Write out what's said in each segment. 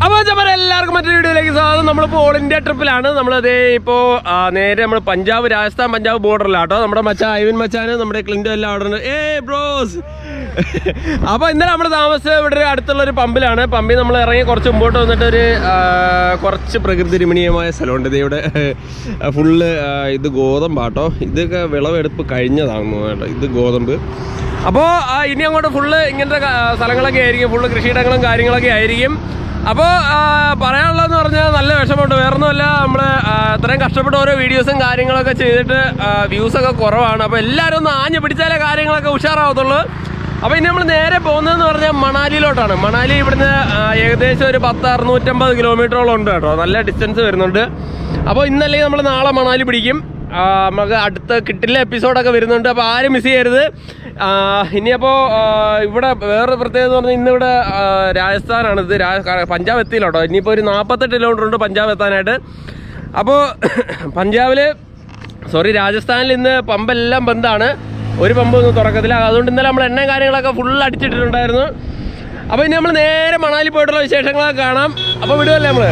അപ്പോൾ ചപ്പര എല്ലാവർക്കും മറ്റൊരു വീഡിയോയിലേക്ക് സ്വാഗതം നമ്മളിപ്പോൾ ഓൾ ഇന്ത്യ ട്രിപ്പിലാണ് നമ്മളതേ ഇപ്പോൾ നേരെ നമ്മൾ പഞ്ചാബ് രാജസ്ഥാൻ പഞ്ചാബ് ബോർഡറിലാട്ടോ നമ്മുടെ മച്ചാൻ ഐവിൻ മച്ചാന് നമ്മുടെ ക്ലിൻറ്റോ എല്ലാം അവിടെ ഉണ്ട് ഏ ബ്രോസ് അപ്പോൾ ഇന്നലെ നമ്മൾ താമസിച്ചത് ഇവിടെ ഒരു അടുത്തുള്ള ഒരു പമ്പിലാണ് പമ്പിൽ നമ്മൾ ഇറങ്ങി കുറച്ച് മുമ്പോട്ട് വന്നിട്ട് ഒരു ആ, കുറച്ച് പ്രകൃതി രമണീയമായ സ്ഥലമുണ്ട് ഇത് ഇവിടെ ഫുള്ള് ഇത് ഗോതമ്പാട്ടോ ഇതൊക്കെ വിളവെടുപ്പ് കഴിഞ്ഞതാണെന്ന് കേട്ടോ ഇത് ഗോതമ്പ് അപ്പോൾ ഇനി അങ്ങോട്ട് ഫുള്ള് ഇങ്ങനത്തെ ക- സ്ഥലങ്ങളൊക്കെ ആയിരിക്കും ഫുള്ള് കൃഷിയിടങ്ങളും കാര്യങ്ങളൊക്കെ ആയിരിക്കും അപ്പോൾ പറയാനുള്ളതെന്ന് പറഞ്ഞാൽ നല്ല വിഷമമുണ്ട് വേറൊന്നുമല്ല നമ്മൾ ഇത്രയും കഷ്ടപ്പെട്ട് ഓരോ വീഡിയോസും കാര്യങ്ങളൊക്കെ ചെയ്തിട്ട് വ്യൂസൊക്കെ കുറവാണ് അപ്പോൾ എല്ലാവരും ഒന്ന് ആഞ്ഞു പിടിച്ചാലേ കാര്യങ്ങളൊക്കെ ഉഷാറാവത്തുള്ളൂ അപ്പോൾ ഇനി നമ്മൾ നേരെ പോകുന്നതെന്ന് പറഞ്ഞാൽ മണാലിയിലോട്ടാണ് മണാലി ഇവിടുന്ന് ആ, ഏകദേശം ഒരു പത്ത് അറുന്നൂറ്റമ്പത് കിലോമീറ്ററോളം ഉണ്ട് കേട്ടോ നല്ല ഡിസ്റ്റൻസ് വരുന്നുണ്ട് അപ്പോൾ ഇന്നല്ലെങ്കിൽ നമ്മൾ നാളെ മണാലി പിടിക്കും ആ, നമുക്ക് അടുത്ത കിട്ടില്ല എപ്പിസോഡൊക്കെ വരുന്നുണ്ട് അപ്പോൾ ആരും മിസ് ചെയ്യരുത് ആ, ഇനിയപ്പോൾ ആ, ഇവിടെ വേറെ പ്രത്യേകത എന്ന് പറഞ്ഞാൽ ഇന്നിവിടെ ആ, രാജസ്ഥാനാണ് ഇത് രാ- ക- പഞ്ചാബ് എത്തിയില്ല കേട്ടോ ഇനിയിപ്പോൾ ഒരു നാൽപ്പത്തെട്ട് കിലോമീറ്റർ ഉണ്ട് പഞ്ചാബ് എത്താനായിട്ട് അപ്പോൾ പഞ്ചാബിൽ സോറി രാജസ്ഥാനിൽ ഇന്ന് പമ്പെല്ലാം ബന്ധാണ് ഒരു പമ്പ് ഒന്നും തുറക്കത്തില്ല അതുകൊണ്ട് ഇന്നലെ നമ്മൾ എണ്ണയും കാര്യങ്ങളൊക്കെ ഫുൾ അടിച്ചിട്ടിട്ടുണ്ടായിരുന്നു അപ്പോൾ ഇനി നമ്മൾ നേരെ മണാലി പോയിട്ടുള്ള വിശേഷങ്ങളൊക്കെ കാണാം അപ്പോൾ വിടുമല്ലേ നമ്മൾ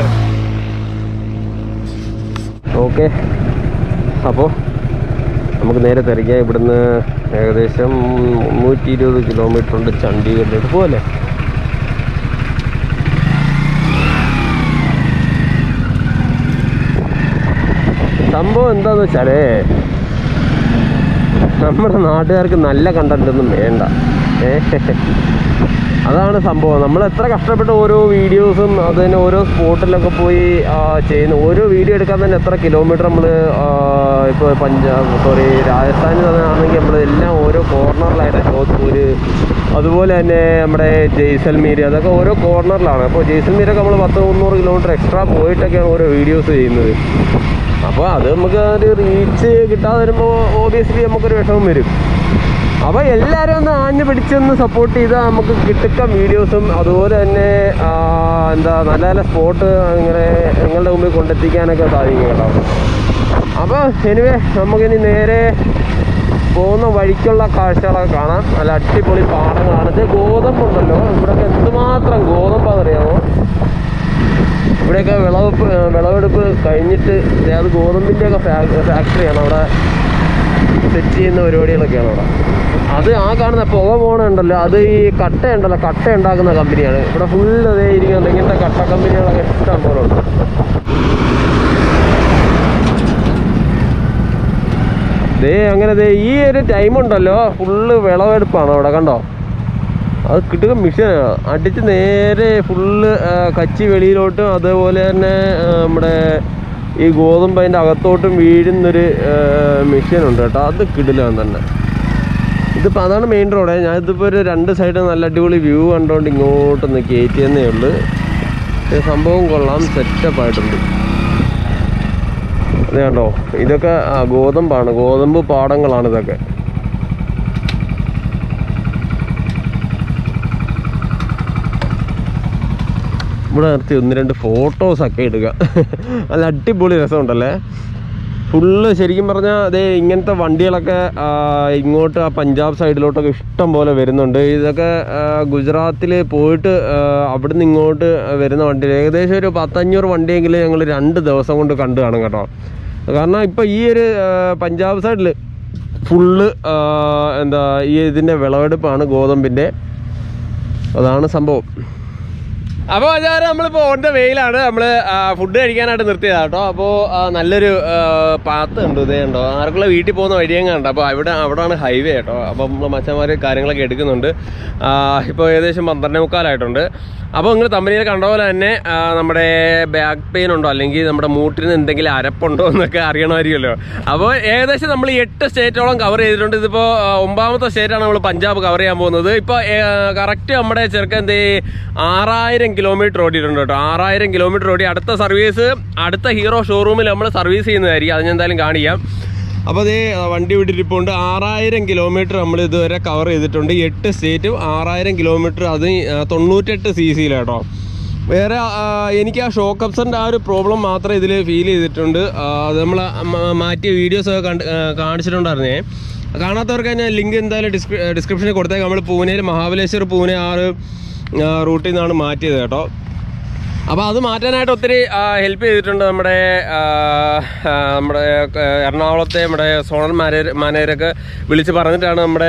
ഓക്കെ അപ്പോൾ നമുക്ക് നേരെ തിരക്കാം ഇവിടുന്ന് ഏകദേശം മുന്നൂറ്റി ഇരുപത് കിലോമീറ്റർ ഉണ്ട് ചണ്ഡീഗഡിലേക്ക് പോകല്ലേ സംഭവം എന്താന്ന് വെച്ചാലേ നമ്മുടെ നാട്ടുകാർക്ക് നല്ല കണ്ടന്റ് ഒന്നും വേണ്ട ഏ അതാണ് സംഭവം നമ്മൾ എത്ര കഷ്ടപ്പെട്ട് ഓരോ വീഡിയോസും അതിന് ഓരോ സ്പോട്ടിലൊക്കെ പോയി ആ, ചെയ്യുന്ന ഓരോ വീഡിയോ എടുക്കാൻ തന്നെ എത്ര കിലോമീറ്റർ നമ്മൾ ഇപ്പോൾ പഞ്ചാബ് സോറി രാജസ്ഥാനിൽ തന്നെ ആണെങ്കിൽ നമ്മൾ എല്ലാം ഓരോ കോർണറിലായിട്ട് ജോധ്പൂർ അതുപോലെ തന്നെ നമ്മുടെ ജയ്സൽമീർ അതൊക്കെ ഓരോ കോർണറിലാണ് അപ്പോൾ ജയ്സൽമീരൊക്കെ നമ്മൾ പത്ത് മുന്നൂറ് കിലോമീറ്റർ എക്സ്ട്രാ പോയിട്ടൊക്കെയാണ് ഓരോ വീഡിയോസ് ചെയ്യുന്നത് അപ്പോൾ അത് നമുക്ക് ഒരു റീച്ച് കിട്ടാതെ വരുമ്പോൾ ഓബിയസ്ലി നമുക്കൊരു വിഷമം വരും അപ്പോൾ എല്ലാവരും ഒന്ന് ആഞ്ഞു പിടിച്ചൊന്ന് സപ്പോർട്ട് ചെയ്താൽ നമുക്ക് കിട്ടുക്കം വീഡിയോസും അതുപോലെ തന്നെ ആ, എന്താ നല്ല നല്ല സ്പോട്ട് ഇങ്ങനെ നിങ്ങളുടെ മുമ്പിൽ കൊണ്ടെത്തിക്കാനൊക്കെ സാധിക്കും കേട്ടോ അപ്പോൾ എനിവേ നമുക്കിനി നേരെ പോകുന്ന വഴിക്കുള്ള കാഴ്ചകളൊക്കെ കാണാം നല്ല അടിപൊളി പാടങ്ങളാണ് ഇത് ഗോതമ്പുണ്ടല്ലോ ഇവിടെയൊക്കെ എന്തുമാത്രം ഗോതമ്പാണെന്നറിയാമോ ഇവിടെയൊക്കെ വിളവെടുപ്പ് ഏർ വിളവെടുപ്പ് കഴിഞ്ഞിട്ട് ദേ അത് ഗോതമ്പിൻ്റെയൊക്കെ ഫാക്ടറിയാണ് അവിടെ സെറ്റ് ചെയ്യുന്ന പരിപാടികളൊക്കെയാണ് അവിടെ അത് ആ കാണുന്ന പുക പോണുണ്ടല്ലോ അത് ഈ കട്ട ഉണ്ടല്ലോ കട്ട ഉണ്ടാക്കുന്ന കമ്പനിയാണ് ഇവിടെ ഫുള്ള് അതേ ഇരിക്കുന്നുണ്ട് ഇങ്ങനത്തെ കട്ട കമ്പനികളൊക്കെ ഇഷ്ടം പോലെ ഉണ്ട് ദേ അങ്ങനെ ദേ ഈ ഒരു ടൈം ഉണ്ടല്ലോ ഫുള്ള് വിളവെടുപ്പാണ് അവിടെ കണ്ടോ അത് കിട്ടുക മിഷനാണ് അടിച്ച് നേരെ ഫുള്ള് കച്ചി വെളിയിലോട്ടും അതേപോലെ തന്നെ ആ, നമ്മുടെ ഈ ഗോതമ്പ് അതിൻ്റെ അകത്തോട്ടും വീഴുന്നൊരു മെഷീനുണ്ട് കേട്ടോ അത് കിടിലാണ് തന്നെ ഇതിപ്പോൾ അതാണ് മെയിൻ റോഡ് ഞാൻ ഇതിപ്പോൾ ഒരു രണ്ട് സൈഡ് നല്ല അടിപൊളി വ്യൂ കണ്ടുകൊണ്ട് ഇങ്ങോട്ടൊന്ന് കയറ്റിയെന്നേ ഉള്ളൂ ഇത് സംഭവം കൊള്ളാം സെറ്റപ്പ് ആയിട്ടുണ്ട് ഇത് കണ്ടോ ഇതൊക്കെ ആ, ഗോതമ്പാണ് ഗോതമ്പ് പാടങ്ങളാണ് ഇതൊക്കെ ഇവിടെ നിർത്തി ഒന്ന് രണ്ട് ഫോട്ടോസൊക്കെ എടുക്കുക നല്ല അടിപൊളി രസമുണ്ടല്ലേ ഫുള്ള് ശരിക്കും പറഞ്ഞാൽ അതേ ഇങ്ങനത്തെ വണ്ടികളൊക്കെ ആ, ഇങ്ങോട്ട് ആ പഞ്ചാബ് സൈഡിലോട്ടൊക്കെ ഇഷ്ടം പോലെ വരുന്നുണ്ട് ഇതൊക്കെ ഗുജറാത്തിൽ പോയിട്ട് ആ, അവിടുന്ന് ഇങ്ങോട്ട് വരുന്ന വണ്ടി ഏകദേശം ഒരു പത്തഞ്ഞൂറ് വണ്ടിയെങ്കിലും ഞങ്ങൾ രണ്ട് ദിവസം കൊണ്ട് കണ്ടു കാണും കേട്ടോ കാരണം ഇപ്പോൾ ഈ ഒരു ആ, പഞ്ചാബ് സൈഡിൽ ഫുള്ള് എന്താ ഈ ഇതിൻ്റെ വിളവെടുപ്പാണ് ഗോതമ്പിൻ്റെ അതാണ് സംഭവം അപ്പോൾ അതായത് നമ്മളിപ്പോൾ ഓൺ ദ വെയിലാണ് നമ്മൾ ഫുഡ് കഴിക്കാനായിട്ട് നിർത്തിയതാണ് കേട്ടോ അപ്പോൾ നല്ലൊരു ആ, പാത്ത് ഉണ്ട് ഇതേ ഉണ്ടോ ആർക്കുള്ള വീട്ടിൽ പോകുന്ന വഴിയും കണ്ടോ അപ്പോൾ അവിടെ അവിടെയാണ് ഹൈവേ കേട്ടോ അപ്പോൾ നമ്മൾ മച്ചന്മാർ കാര്യങ്ങളൊക്കെ എടുക്കുന്നുണ്ട് ഇപ്പോൾ ഏകദേശം പന്ത്രണ്ടേ മുക്കാലായിട്ടുണ്ട് അപ്പോൾ നിങ്ങൾ തമ്പനിയിൽ കണ്ട പോലെ തന്നെ ആ, നമ്മുടെ ബാക്ക് പെയിൻ ഉണ്ടോ അല്ലെങ്കിൽ നമ്മുടെ മൂട്ടിന് എന്തെങ്കിലും അരപ്പുണ്ടോ എന്നൊക്കെ അറിയണമായിരിക്കുമല്ലോ അപ്പോൾ ഏകദേശം നമ്മൾ എട്ട് സ്റ്റേറ്റോളം കവർ ചെയ്തിട്ടുണ്ട് ഇതിപ്പോൾ ആ, ഒമ്പതാമത്തെ സ്റ്റേറ്റാണ് നമ്മൾ പഞ്ചാബ് കവർ ചെയ്യാൻ പോകുന്നത് ഇപ്പോൾ കറക്റ്റ് നമ്മുടെ ചെറുക്കൻ എന്തേ ആറായിരം കിലോമീറ്റർ ഓടിയിട്ടുണ്ട് കേട്ടോ ആറായിരം കിലോമീറ്റർ ഓടി അടുത്ത സർവീസ് അടുത്ത ഹീറോ ഷോറൂമിൽ നമ്മൾ സർവീസ് ചെയ്യുന്നതായിരിക്കും അത് ഞാൻ എന്തായാലും കാണിക്കാം അപ്പോൾ അതേ വണ്ടി വിട്ടിരിപ്പുണ്ട് ആറായിരം കിലോമീറ്റർ നമ്മൾ ഇതുവരെ കവർ ചെയ്തിട്ടുണ്ട് എട്ട് സ്റ്റേറ്റും ആറായിരം കിലോമീറ്റർ അത് ആ, തൊണ്ണൂറ്റെട്ട് സി സിയിലാട്ടോ വേറെ ആ, എനിക്ക് ആ ഷോക്ക് അപ്സറിൻ്റെ ആ ഒരു പ്രോബ്ലം മാത്രമേ ഇതിൽ ഫീൽ ചെയ്തിട്ടുണ്ട് ആ, അത് നമ്മൾ മാറ്റിയ വീഡിയോസൊക്കെ കണ്ട് ആ, കാണിച്ചിട്ടുണ്ടായിരുന്നേ കാണാത്തവർക്ക് ഞാൻ ലിങ്ക് എന്തായാലും ഡിസ്ക്രി ഡിസ്ക്രിപ്ഷനിൽ കൊടുത്തേക്കാം നമ്മൾ പൂനെയിൽ മഹാബലേശ്വർ പൂനെ ആ ഒരു റൂട്ടിൽ നിന്നാണ് മാറ്റിയത് കേട്ടോ അപ്പോൾ അത് മാറ്റാനായിട്ട് ഒത്തിരി ഹെൽപ്പ് ചെയ്തിട്ടുണ്ട് നമ്മുടെ ആ, ആ, നമ്മുടെ ആ, എറണാകുളത്തെ നമ്മുടെ സോണൽ മാനേജർ മാനേജരൊക്കെ വിളിച്ച് പറഞ്ഞിട്ടാണ് നമ്മുടെ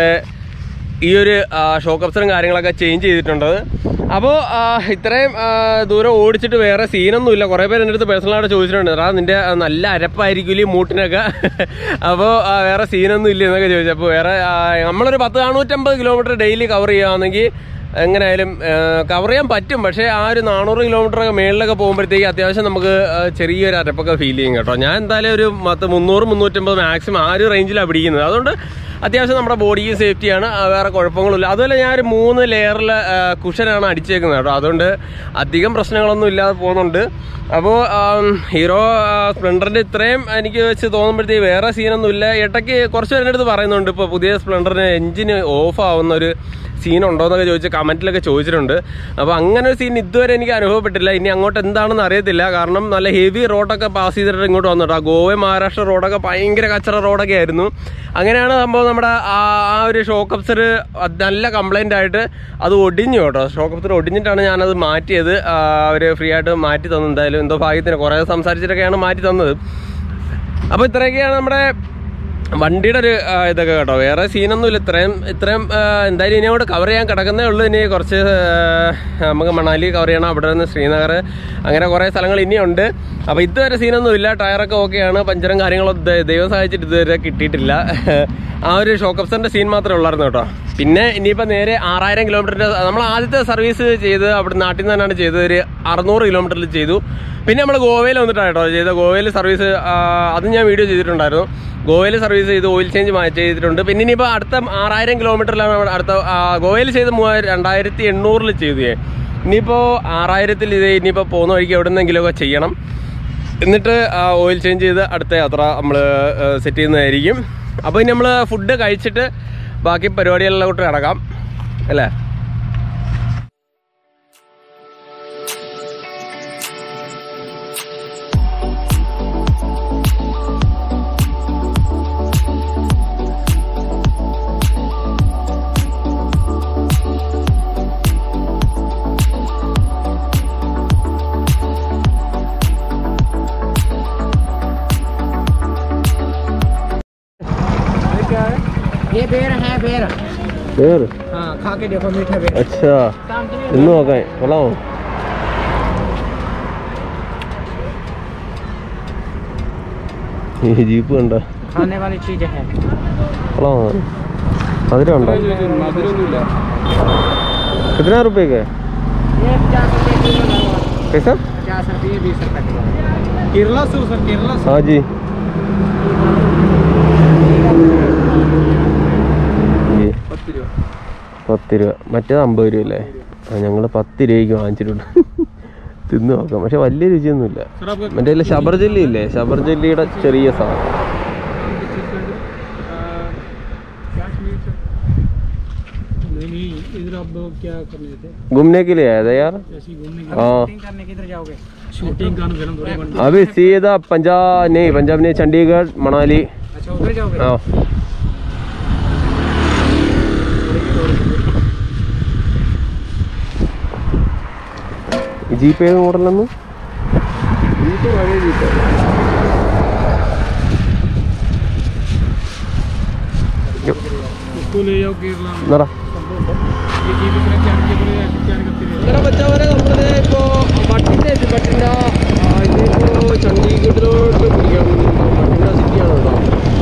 ഈ ഒരു ഷോക്ക് അപ്സറും കാര്യങ്ങളൊക്കെ ചേഞ്ച് ചെയ്തിട്ടുണ്ട് അപ്പോൾ ഇത്രയും ആ, ദൂരം ഓടിച്ചിട്ട് വേറെ സീനൊന്നും ഇല്ല കുറേ പേര് എൻ്റെ അടുത്ത് പേഴ്സണലായിട്ട് ചോദിച്ചിട്ടുണ്ട് എടാ നിന്റെ ആ, നല്ല അരപ്പായിരിക്കും ഈ മൂട്ടിനൊക്കെ അപ്പോൾ വേറെ സീനൊന്നും ഇല്ല എന്നൊക്കെ ചോദിച്ചു അപ്പോൾ വേറെ ആ, നമ്മളൊരു പത്ത് നാനൂറ്റമ്പത് കിലോമീറ്റർ ഡെയിലി കവർ ചെയ്യുകയാണെങ്കിൽ എങ്ങനെയായാലും കവർ ചെയ്യാൻ പറ്റും പക്ഷേ ആ ഒരു നാനൂറ് കിലോമീറ്റർ ഒക്കെ മേളിലൊക്കെ പോകുമ്പോഴത്തേക്ക് അത്യാവശ്യം നമുക്ക് ആ, ചെറിയൊരു അരപ്പൊക്കെ ഫീൽ ചെയ്യും കേട്ടോ ഞാൻ എന്തായാലും ഒരു പത്ത് മുന്നൂറ് മുന്നൂറ്റമ്പത് മാക്സിമം ആ ഒരു റേഞ്ചിലാണ് പിടിക്കുന്നത് അതുകൊണ്ട് അത്യാവശ്യം നമ്മുടെ ബോഡിക്ക് സേഫ്റ്റിയാണ് ആ, വേറെ കുഴപ്പങ്ങളില്ല അതുപോലെ ഞാൻ ഒരു മൂന്ന് ലെയറിൽ കുഷനാണ് അടിച്ചേക്കുന്നത് കേട്ടോ അതുകൊണ്ട് അധികം പ്രശ്നങ്ങളൊന്നും ഇല്ലാതെ പോകുന്നുണ്ട് അപ്പോൾ ഹീറോ സ്പ്ലെൻഡറിൻ്റെ ഇത്രയും എനിക്ക് വെച്ച് തോന്നുമ്പോഴത്തേക്ക് വേറെ സീനൊന്നും ഇല്ല ഇടയ്ക്ക് കുറച്ച് പേരുടെ അടുത്ത് പറയുന്നുണ്ട് ഇപ്പോൾ പുതിയ സ്പ്ലെൻഡറിന് എഞ്ചിന് ഓഫ് ആവുന്ന ഒരു സീൻ ഉണ്ടോ എന്നൊക്കെ ചോദിച്ച് കമന്റിലൊക്കെ ചോദിച്ചിട്ടുണ്ട് അപ്പോൾ അങ്ങനെ ഒരു സീൻ ഇതുവരെ എനിക്ക് അനുഭവപ്പെട്ടില്ല ഇനി അങ്ങോട്ട് എന്താണെന്ന് അറിയത്തില്ല കാരണം നല്ല ഹെവി റോഡൊക്കെ പാസ് ചെയ്തിട്ട് ഇങ്ങോട്ട് വന്നിട്ട് ആ ഗോവ മഹാരാഷ്ട്ര റോഡൊക്കെ ഭയങ്കര കച്ചറ റോഡൊക്കെ ആയിരുന്നു അങ്ങനെയാണ് സംഭവം നമ്മുടെ ആ ആ ഒരു ഷോക്ക് അപ്സർ നല്ല കംപ്ലൈൻ്റ് ആയിട്ട് അത് ഒടിഞ്ഞു കേട്ടോ ഷോക്ക് അപ്സർ ഒടിഞ്ഞിട്ടാണ് ഞാനത് മാറ്റിയത് അവർ ഫ്രീ ആയിട്ട് മാറ്റി തന്നു എന്തായാലും എന്തോ ഭാഗ്യത്തിന് കുറേ സംസാരിച്ചിട്ടൊക്കെയാണ് മാറ്റി തന്നത് അപ്പോൾ ഇത്രയൊക്കെയാണ് നമ്മുടെ വണ്ടിയുടെ ഒരു ആ, ഇതൊക്കെ കേട്ടോ വേറെ സീനൊന്നുമില്ല ഇത്രയും ഇത്രയും ആ, എന്തായാലും ഇനി അങ്ങോട്ട് കവർ ചെയ്യാൻ കിടക്കുന്നേ ഉള്ളൂ ഇനി കുറച്ച് ആ, നമുക്ക് മണാലി കവർ ചെയ്യണം അവിടെ നിന്ന് ശ്രീനഗർ അങ്ങനെ കുറേ സ്ഥലങ്ങൾ ഇനിയുണ്ട് അപ്പോൾ ഇതുവരെ സീനൊന്നുമില്ല ടയറൊക്കെ ഓക്കെയാണ് പഞ്ചറും കാര്യങ്ങളും ദ- ദൈവം സഹായിച്ചിട്ട് ഇതുവരെ കിട്ടിയിട്ടില്ല ആ ഒരു ഷോക്ക് അപ്സറിൻ്റെ സീൻ മാത്രമേ ഉള്ളായിരുന്നു കേട്ടോ പിന്നെ ഇനിയിപ്പോൾ നേരെ ആറായിരം കിലോമീറ്ററിൻ്റെ നമ്മൾ ആദ്യത്തെ സർവീസ് ചെയ്ത് അവിടെ നാട്ടിൽ നിന്ന് തന്നെയാണ് ചെയ്തത് ഒരു അറുന്നൂറ് കിലോമീറ്ററിൽ ചെയ്തു പിന്നെ നമ്മൾ ഗോവയിൽ വന്നിട്ടാണ് കേട്ടോ ചെയ്ത ഗോവയിൽ സർവീസ് അതും ഞാൻ വീഡിയോ ചെയ്തിട്ടുണ്ടായിരുന്നു ഗോവയിൽ സർവീസ് ചെയ്ത് ഓയിൽ ചേഞ്ച് മാറ്റി ചെയ്തിട്ടുണ്ട് പിന്നെ ഇനിയിപ്പോൾ അടുത്ത ആറായിരം കിലോമീറ്ററിലാണ് നമ്മൾ അടുത്ത ആ, ഗോവയിൽ ചെയ്ത് മൂവായിരം രണ്ടായിരത്തി എണ്ണൂറിൽ ചെയ്തു ഞാൻ ഇനിയിപ്പോൾ ആറായിരത്തിൽ ഇത് ഇനിയിപ്പോൾ പോകുന്ന വഴിക്ക് എവിടെ നിന്നെങ്കിലുമൊക്കെ ചെയ്യണം എന്നിട്ട് ഓയിൽ ചേഞ്ച് ചെയ്ത് അടുത്ത യാത്ര നമ്മൾ സെറ്റ് ചെയ്യുന്നതായിരിക്കും അപ്പോൾ ഇനി നമ്മൾ ഫുഡ് കഴിച്ചിട്ട് ബാക്കി പരിപാടികളിലോട്ട് കിടക്കാം അല്ലേ ये बेर है बेर വേറെ हाँ खा के देखो मीठा बेर അച്ഛാ ഇന്ന് നോക്കാം കൊള്ളാമോ ഈ ജീപ്പ് കണ്ടോ खाने वाली चीज है കൊള്ളാമോ മധുരം ഉണ്ടോ कितना रुपए का है ये पचास रुपये किलो लगवा कैसा पचास रुपये बीस रुपये किलो केरला से सर केरला हाँ जी ये പത്ത് രൂപ മറ്റേത് അമ്പത് രൂപ അല്ലേ ആ ഞങ്ങൾ പത്ത് രൂപയ്ക്ക് വാങ്ങിച്ചിട്ടുണ്ട് തിന്ന് നോക്കാം പക്ഷെ വലിയ രുചിയൊന്നുമില്ല മറ്റേ ഇല്ല ഷബർ ജെല്ലി ഇല്ലേ ഷബർ ജെല്ലിയുടെ ചെറിയ സാധനം नहीं नहीं इधर आप लोग क्या करने थे घूमने के लिए आया था यार ऐसे ही घूमने हाँ शूटिंग करने किधर जाओगे शूटिंग का फिल्म थोड़ी बनती अभी सीधा पंजाब नहीं पंजाब नहीं चंडीगढ़ मनाली अच्छा उधर जाओगे हाँ ജീപ്പ് ഏത് മോഡലൊന്നും ജീപ്പ് പഴയ ജീപ്പ് उसको ले जाओ केरला में എന്നടാ ये जीप इतने चढ़ के बोले क्या करते रहे ഇങ്ങനെ വെച്ചവരെ നമ്മളിത് ഇപ്പോ ബട്ടിന്റെ എത്തി ബട്ടിന്റെ ഇതിപ്പോ ചണ്ഡീഗഡിലോട്ട് പിടിക്കാൻ ബട്ടിന്റെ സിറ്റിയാണ് കേട്ടോ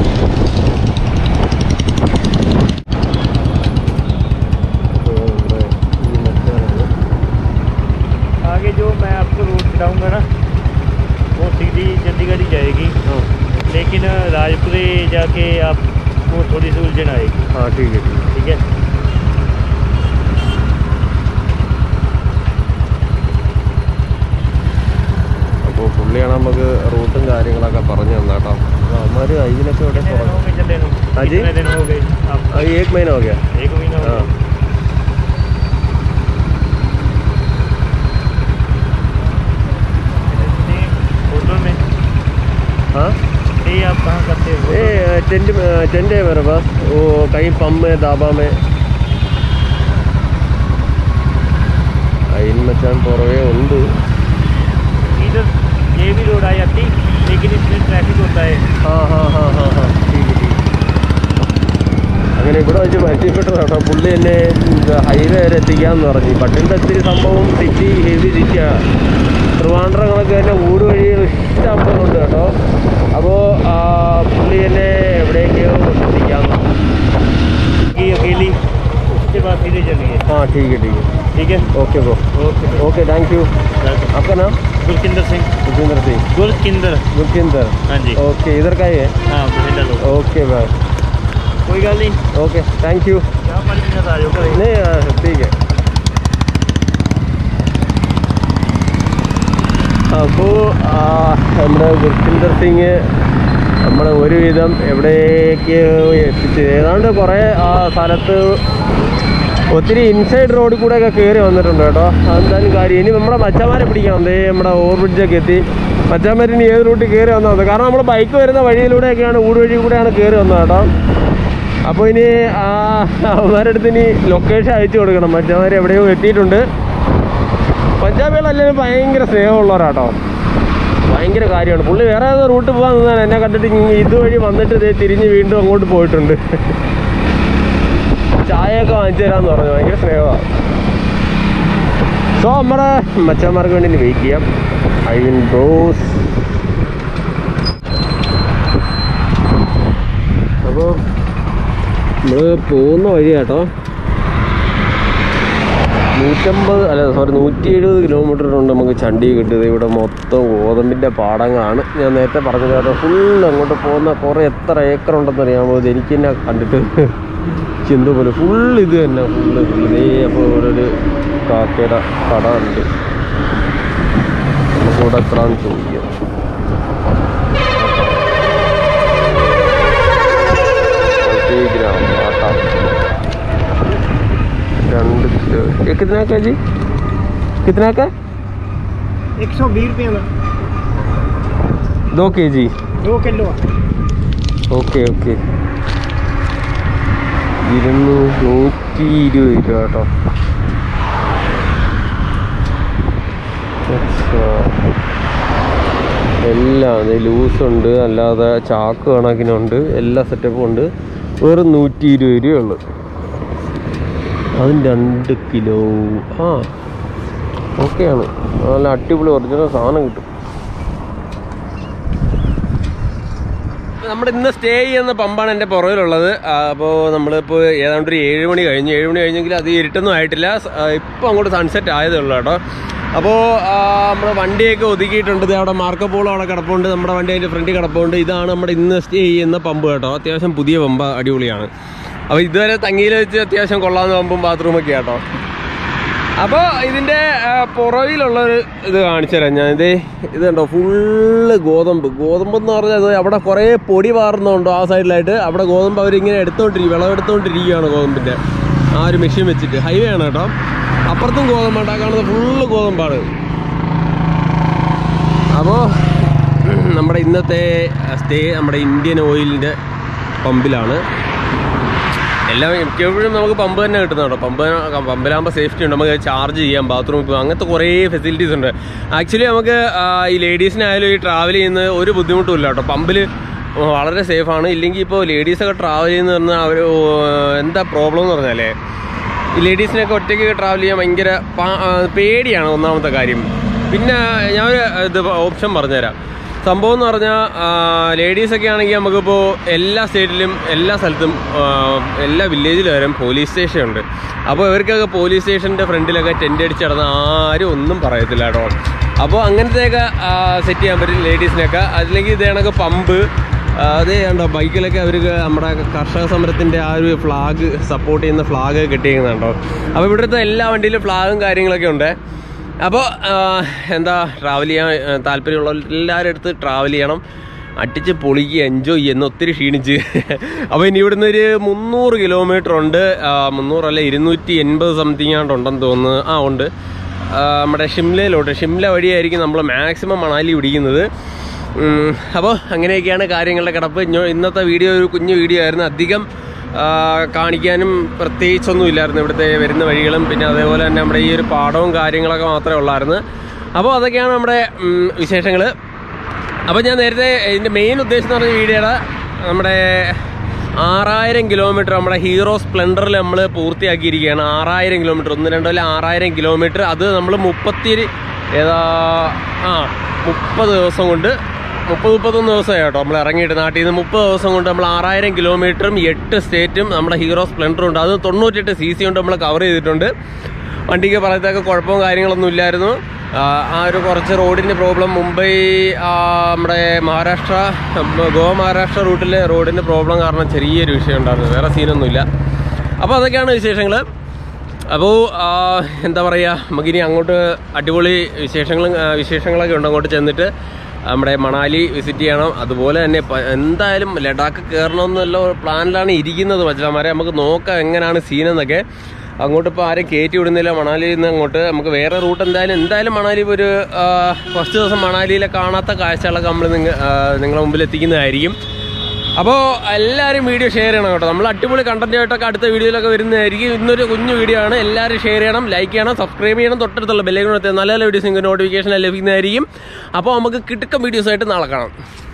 आगे जो मैं आपको रूट बताऊंगा ना वो सीधी चंडीगढ़ ही जाएगी लेकिन राजपुरे जाके आपको थोड़ी सी उलझन आएगी हाँ ठीक है ठीक ठीक है അപ്പോൾ പുള്ളിയാണ് നമുക്ക് റൂട്ടും കാര്യങ്ങളൊക്കെ പറഞ്ഞു തന്നെ കേട്ടോ അപ്പോൾ അവന്മാർ ഇതിനൊക്കെ ഇവിടെ कितने दिनों में चले हो हाँ जी? कितने दिन हो गए आप अभी एक महीना हो गया एक महीना हो हाँ गया स्टे होटल में हाँ स्टे आप कहाँ करते हो ये टेंट में- टेंट है मेरे पास वो कहीं पंप में ധാബा में അയിൻ മച്ചാൻ പുറകെ ഉണ്ട് ये भी रोड आ जाती लेकिन इसमें ट्रैफिक होता है ആ ഹാ ഹാ ഹാ ഹാ അങ്ങനെ ഇവിടെ വെച്ച് പരിചയപ്പെട്ടത് കേട്ടോ പുള്ളി എന്നെ ഹൈവേ വരെ എത്തിക്കാന്ന് പറഞ്ഞു പട്ടിൻ്റെ ഒത്തിരി സംഭവം സിറ്റി ഹെവി സിറ്റിയാണ് ട്രിവാൻഡ്രം കണക്ക് തന്നെ ഊട് വഴികൾ ഇഷ്ടം പോലെ ഉണ്ട് കേട്ടോ അപ്പോൾ പുള്ളി എന്നെ എവിടേക്കോ എത്തിക്കാന്ന് कि अकेली उसके बाद सीधे चलिए हाँ ठीक है ठीक है ठीक है okay bro okay okay thank you welcome आपका नाम गुरकिंदर सिंह भूपेंद्र सिंह गुरकिंदर गुरकिंदर हाँ जी ओके इधर का ही है हाँ महिला लोग ओके बाय कोई गल नहीं ओके थैंक यू यहाँ पानी के साथ आ जाओ घरे। नहीं हाँ, ठीक है അപ്പോൾ നമ്മുടെ ഗുർപിന്ദർ സിംഗ് നമ്മളെ ഒരുവിധം എവിടേക്ക് എത്തിച്ച് ഏതാണ്ട് കുറേ ആ സ്ഥലത്ത് ഒത്തിരി ഇൻസൈഡ് റോഡിൽ കൂടെയൊക്കെ കയറി വന്നിട്ടുണ്ട് കേട്ടോ അതെന്തായാലും കാര്യം ഇനി നമ്മുടെ മച്ചന്മാരെ പിടിക്കണം ദേ നമ്മുടെ ഓവർ ബ്രിഡ്ജൊക്കെ എത്തി മച്ചന്മാർ ഇനി ഏത് റൂട്ടിൽ കയറി വന്നത് കാരണം നമ്മൾ ബൈക്ക് വരുന്ന വഴിയിലൂടെയൊക്കെയാണ് ഊട് വഴി കൂടെയാണ് കയറി വന്നത് കേട്ടോ അപ്പോൾ ഇനി ആ അവന്മാരുടെ അടുത്ത് ഇനി ലൊക്കേഷൻ അയച്ചു കൊടുക്കണം മറ്റവന്മാർ എവിടെയോ എത്തിയിട്ടുണ്ട് പഞ്ചാബികളല്ലെങ്കിലും ഭയങ്കര സ്നേഹമുള്ളവരാട്ടോ ഭയങ്കര കാര്യമാണ് പുള്ളി വേറെ ഏതോ റൂട്ട് പോകാൻ നിന്നാണ് എന്നെ കണ്ടിട്ട് ഇങ്ങ് ഇതുവഴി വന്നിട്ട് ഇതേ തിരിഞ്ഞ് വീണ്ടും അങ്ങോട്ട് പോയിട്ടുണ്ട് ചായയൊക്കെ വാങ്ങിച്ചു തരാമെന്ന് പറഞ്ഞു ഭയങ്കര സ്നേഹമാണ് സോ നമ്മുടെ മച്ചന്മാർക്ക് വേണ്ടി വെയിറ്റ് ചെയ്യാം ഐ വിൻ ബ്രോസ് അപ്പോൾ നമ്മൾ പോകുന്ന വഴി കേട്ടോ നൂറ്റമ്പത് അല്ല സോറി നൂറ്റി എഴുപത് കിലോമീറ്റർ ഉണ്ട് നമുക്ക് ചണ്ടി കിട്ടിയത് ഇവിടെ മൊത്തം ഗോതമ്പിൻ്റെ പാടങ്ങളാണ് ഞാൻ നേരത്തെ പറഞ്ഞത് കേട്ടോ ഫുൾ അങ്ങോട്ട് പോകുന്ന കുറേ എത്ര ഏക്കർ ഉണ്ടെന്ന് അറിയാമോ ഇത് എനിക്ക് തന്നെ കണ്ടിട്ട് ചിന്ത പോലെ ഫുൾ ഇത് തന്നെ ഫുള്ള് ഇതേ അപ്പോൾ ഇവിടെ ഒരു കാക്കയുടെ കട ഉണ്ട് നമുക്കിവിടെ എത്രയാണെന്ന് ചോദിക്കാം ग्राम आटा രണ്ട് കിലോ ये कितना का जी कितना का एक सौ बीस रुपये में दो के जी दो किलो ഓക്കെ ഓക്കെ ഇരുന്നൂ നൂറ്റി ഇരുപത് രൂപ കേട്ടോ അച്ഛാ. എല്ലാം ലൂസ് ഉണ്ട് അല്ലാതെ ചാക്ക് കണക്കിനുണ്ട് എല്ലാ സെറ്റപ്പും ഉണ്ട് വെറും നൂറ്റി ഇരുപത് രൂപയുള്ളു അതും രണ്ട് കിലോ ആ ഓക്കെയാണ് നല്ല അടിപൊളി ഒറിജിനൽ സാധനം കിട്ടും നമ്മുടെ ഇന്ന് സ്റ്റേ ചെയ്യുന്ന പമ്പാണ് എൻ്റെ പുറകിലുള്ളത് അപ്പോൾ നമ്മളിപ്പോൾ ഏതാണ്ട് ഒരു ഏഴ് മണി കഴിഞ്ഞു ഏഴ് മണി കഴിഞ്ഞെങ്കിൽ അത് ഇരുട്ടൊന്നും ആയിട്ടില്ല ഇപ്പോൾ അങ്ങോട്ട് സൺസെറ്റ് ആയതേ ഉള്ളൂ കേട്ടോ അപ്പോൾ നമ്മൾ വണ്ടിയൊക്കെ ഒതുക്കിയിട്ടുണ്ട് ദേ അവിടെ മാർക്കപ്പോളം അവിടെ കിടപ്പുണ്ട് നമ്മുടെ വണ്ടി അതിൻ്റെ ഫ്രണ്ടിൽ കിടപ്പുണ്ട് ഇതാണ് നമ്മുടെ ഇന്ന് സ്റ്റേ ചെയ്യുന്ന പമ്പ് കേട്ടോ അത്യാവശ്യം പുതിയ പമ്പ് അടിപൊളിയാണ് അപ്പോൾ ഇതുവരെ തങ്ങിയിൽ വെച്ച് അത്യാവശ്യം കൊള്ളാവുന്ന പമ്പും ബാത്റൂമൊക്കെ കേട്ടോ അപ്പോൾ ഇതിൻ്റെ പുറകിലുള്ളൊരു ഇത് കാണിച്ചു തരാം ഞാൻ ഇത് ഇത് കണ്ടോ ഫുള്ള് ഗോതമ്പ് ഗോതമ്പ് എന്ന് പറഞ്ഞാൽ അത് അവിടെ കുറേ പൊടി പാറുന്നുണ്ടോ ആ സൈഡിലായിട്ട് അവിടെ ഗോതമ്പ് അവരിങ്ങനെ എടുത്തോണ്ടിരിക്കും വിളവെടുത്തോണ്ടിരിക്കുകയാണ് ഗോതമ്പിൻ്റെ ആ ഒരു മെഷീൻ വെച്ചിട്ട് ഹൈവേ ആണ് കേട്ടോ അപ്പുറത്തും ഗോതമ്പാണ് ആ കാണുന്നത് ഫുള്ള് ഗോതമ്പാണ് അപ്പോൾ നമ്മുടെ ഇന്നത്തെ സ്റ്റേ നമ്മുടെ ഇന്ത്യൻ ഓയിലിൻ്റെ പമ്പിലാണ് എല്ലാം മിക്കപ്പോഴും നമുക്ക് പമ്പ് തന്നെ കിട്ടുന്നുണ്ടോ പമ്പ് പമ്പിലാകുമ്പോൾ സേഫ്റ്റി ഉണ്ട് നമുക്ക് ചാർജ് ചെയ്യാം ബാത്റൂം ഇപ്പോൾ അങ്ങനത്തെ കുറേ ഫെസിലിറ്റീസ് ഉണ്ട് ആക്ച്വലി നമുക്ക് ആ, ഈ ലേഡീസിനായാലും ഈ ട്രാവൽ ചെയ്യുന്ന ഒരു ബുദ്ധിമുട്ടും ഇല്ല കേട്ടോ പമ്പിൽ വളരെ സേഫാണ് ഇല്ലെങ്കിൽ ഇപ്പോൾ ലേഡീസൊക്കെ ട്രാവൽ ചെയ്യുന്ന പറഞ്ഞാൽ അവർ എന്താ പ്രോബ്ലം എന്ന് പറഞ്ഞാലേ ഈ ലേഡീസിനൊക്കെ ഒറ്റയ്ക്ക് ട്രാവൽ ചെയ്യാൻ ഭയങ്കര പാ- ആ, പേടിയാണ് ഒന്നാമത്തെ കാര്യം പിന്നെ ഞാൻ ഒരു ഇത് ഓപ്ഷൻ പറഞ്ഞുതരാം സംഭവം എന്ന് പറഞ്ഞാൽ ലേഡീസൊക്കെ ആണെങ്കിൽ നമുക്കിപ്പോൾ എല്ലാ സ്റ്റേറ്റിലും എല്ലാ സ്ഥലത്തും ആ, എല്ലാ വില്ലേജിലും വരും പോലീസ് സ്റ്റേഷൻ ഉണ്ട് അപ്പോൾ ഇവർക്കൊക്കെ പോലീസ് സ്റ്റേഷൻ്റെ ഫ്രണ്ടിലൊക്കെ ടെൻ്റ് അടിച്ച് നടന്ന ആരും ഒന്നും പറയത്തില്ല കേട്ടോ അപ്പോൾ അങ്ങനത്തെയൊക്കെ സെറ്റ് ചെയ്യാൻ പറ്റും ലേഡീസിനൊക്കെ അല്ലെങ്കിൽ ഇതേ കണക്ക് പമ്പ് ആ, അതേ കണ്ടോ ബൈക്കിലൊക്കെ അവർക്ക് നമ്മുടെ കർഷക സമരത്തിൻ്റെ ആ ഒരു ഫ്ലാഗ് സപ്പോർട്ട് ചെയ്യുന്ന ഫ്ലാഗ് കെട്ടിയിരിക്കുന്നുണ്ടോ അപ്പോൾ ഇവിടുത്തെ എല്ലാ വണ്ടിയിലും ഫ്ലാഗും കാര്യങ്ങളൊക്കെ ഉണ്ട് അപ്പോൾ എന്താ ട്രാവൽ ചെയ്യാൻ ആ, താല്പര്യമുള്ള എല്ലാവരും അടുത്ത് ട്രാവൽ ചെയ്യണം അടിച്ച് പൊളിക്കുക എൻജോയ് ചെയ്യുന്ന ഒത്തിരി ക്ഷീണിച്ച് അപ്പോൾ ഇനി ഇവിടുന്ന് ഒരു മുന്നൂറ് കിലോമീറ്റർ ഉണ്ട് ആ, മുന്നൂറല്ല ഇരുന്നൂറ്റി എൺപത് സംതിങ് ആണ്ട് ഉണ്ടെന്ന് തോന്നുന്നു ആ ഉണ്ട് ആ, നമ്മുടെ ഷിംലയിലോട്ട് ഷിംല വഴിയായിരിക്കും നമ്മൾ മാക്സിമം മണാലി പിടിക്കുന്നത് അപ്പോൾ അങ്ങനെയൊക്കെയാണ് കാര്യങ്ങളുടെ കിടപ്പ് ഇഞ്ഞോ- ഇന്നത്തെ വീഡിയോ ഒരു കുഞ്ഞു വീഡിയോ ആയിരുന്നു അധികം ആ, കാണിക്കാനും പ്രത്യേകിച്ചൊന്നും ഇല്ലായിരുന്നു ഇവിടുത്തെ വരുന്ന വഴികളും പിന്നെ അതേപോലെ തന്നെ നമ്മുടെ ഈ ഒരു പാടവും കാര്യങ്ങളൊക്കെ മാത്രമേ ഉള്ളായിരുന്നു അപ്പോൾ അതൊക്കെയാണ് നമ്മുടെ വിശേഷങ്ങൾ അപ്പോൾ ഞാൻ നേരത്തെ ഇതിൻ്റെ മെയിൻ ഉദ്ദേശം എന്ന് പറഞ്ഞ വീഡിയോയുടെ നമ്മുടെ ആറായിരം കിലോമീറ്റർ നമ്മുടെ ഹീറോ സ്പ്ലെൻഡറിൽ നമ്മൾ പൂർത്തിയാക്കിയിരിക്കുകയാണ് ആറായിരം കിലോമീറ്റർ ഒന്ന് രണ്ടോ അല്ല ആറായിരം കിലോമീറ്റർ അത് നമ്മൾ മുപ്പത്തി ഏതാ ആ മുപ്പത് ദിവസം കൊണ്ട് മുപ്പത് മുപ്പത്തൊന്ന് ദിവസമായി കേട്ടോ നമ്മൾ ഇറങ്ങിയിട്ട് നാട്ടിൽ നിന്ന് മുപ്പത് ദിവസം കൊണ്ട് നമ്മൾ ആറായിരം കിലോമീറ്ററും എട്ട് സ്റ്റേറ്റും നമ്മുടെ ഹീറോ സ്പ്ലെൻഡറും ഉണ്ട് അത് തൊണ്ണൂറ്റെട്ട് സി സി കൊണ്ട് നമ്മൾ കവർ ചെയ്തിട്ടുണ്ട് വണ്ടിക്ക് പറയത്തക്ക കുഴപ്പവും കാര്യങ്ങളൊന്നും ഇല്ലായിരുന്നു ആ, ആ ഒരു കുറച്ച് റോഡിൻ്റെ പ്രോബ്ലം മുംബൈ ആ, നമ്മുടെ മഹാരാഷ്ട്ര ഗോവ മഹാരാഷ്ട്ര റൂട്ടിലെ റോഡിൻ്റെ പ്രോബ്ലം കാരണം ചെറിയൊരു വിഷയം ഉണ്ടായിരുന്നു വേറെ സീനൊന്നുമില്ല അപ്പോൾ അതൊക്കെയാണ് വിശേഷങ്ങൾ അപ്പോൾ എന്താ പറയുക നമുക്കിനി അങ്ങോട്ട് അടിപൊളി വിശേഷങ്ങളും ആ, വിശേഷങ്ങളൊക്കെ ഉണ്ട് അങ്ങോട്ട് ചെന്നിട്ട് നമ്മുടെ മണാലി വിസിറ്റ് ചെയ്യണം അതുപോലെ തന്നെ പ- എന്തായാലും ലഡാക്ക് കയറണമെന്നുള്ള പ്ലാനിലാണ് ഇരിക്കുന്നത് മച്ചന്മാരെ നമുക്ക് നോക്കാം എങ്ങനെയാണ് സീനെന്നൊക്കെ അങ്ങോട്ട് ഇപ്പോൾ ആരും കയറ്റി വിടുന്നില്ല മണാലിയിൽ നിന്ന് അങ്ങോട്ട് നമുക്ക് വേറെ റൂട്ട് എന്തായാലും എന്തായാലും മണാലി ഒരു ആ, ഫസ്റ്റ് ദിവസം മണാലിയിലെ കാണാത്ത കാഴ്ചകളൊക്കെ നമ്മൾ നിങ്ങ ആ, നിങ്ങളുടെ മുമ്പിൽ എത്തിക്കുന്നതായിരിക്കും അപ്പോൾ എല്ലാവരും വീഡിയോ ഷെയർ ചെയ്യണം കേട്ടോ നമ്മൾ അടിപൊളി കണ്ടന്റ് ആയിട്ടൊക്കെ അടുത്ത വീഡിയോയിലൊക്കെ വരുന്നതായിരിക്കും ഇന്നൊരു കുഞ്ഞു വീഡിയോ ആണ് എല്ലാവരും ഷെയർ ചെയ്യണം ലൈക്ക് ചെയ്യണം സബ്സ്ക്രൈബ് ചെയ്യണം തൊട്ടടുത്തുള്ള ബെല്ലൈക്കൺ നല്ല നല്ല വീഡിയോസ് നിങ്ങൾക്ക് നോട്ടിഫിക്കേഷൻ ലഭിക്കുന്നതായിരിക്കും അപ്പോൾ നമുക്ക് കിട്ടുക്ക വീഡിയോസ് ആയിട്ട് നാളെ കാണാം